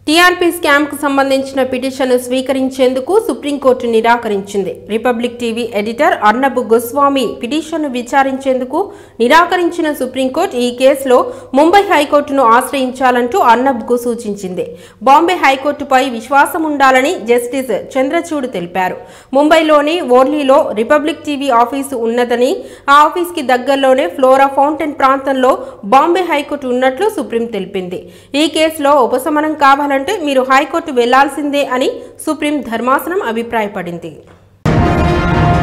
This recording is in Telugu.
టీఆర్పీ స్కామ్ కు సంబంధించిన పిటిషన్ను స్వీకరించేందుకు సుప్రీంకోర్టు నిరాకరించింది Republic TV editor Arnab Goswami పిటిషన్ను విచారించేందుకు నిరాకరించిన సుప్రీంకోర్టు ఈ కేసులో ముంబై హైకోర్టును ఆశ్రయించాలంటూ అర్నబ్కు సూచించింది బాంబే హైకోర్టుపై విశ్వాసం ఉండాలని జస్టిస్ చంద్రచూడ్ తెలిపారు ముంబైలోని ఓర్లీలో రిపబ్లిక్ టీవీ ఆఫీసు ఉన్నదని ఆ ఆఫీస్కి దగ్గరలోనే ఫ్లోరా ఫౌంటైన్ ప్రాంతంలో బాంబే హైకోర్టు ఉన్నట్లు సుప్రీం తెలిపింది ఈ కేసులో ఉపశమనం కావాలంటే మీరు హైకోర్టు వెళ్లాల్సిందే అని సుప్రీం ధర్మాసనం అభిప్రాయపడింది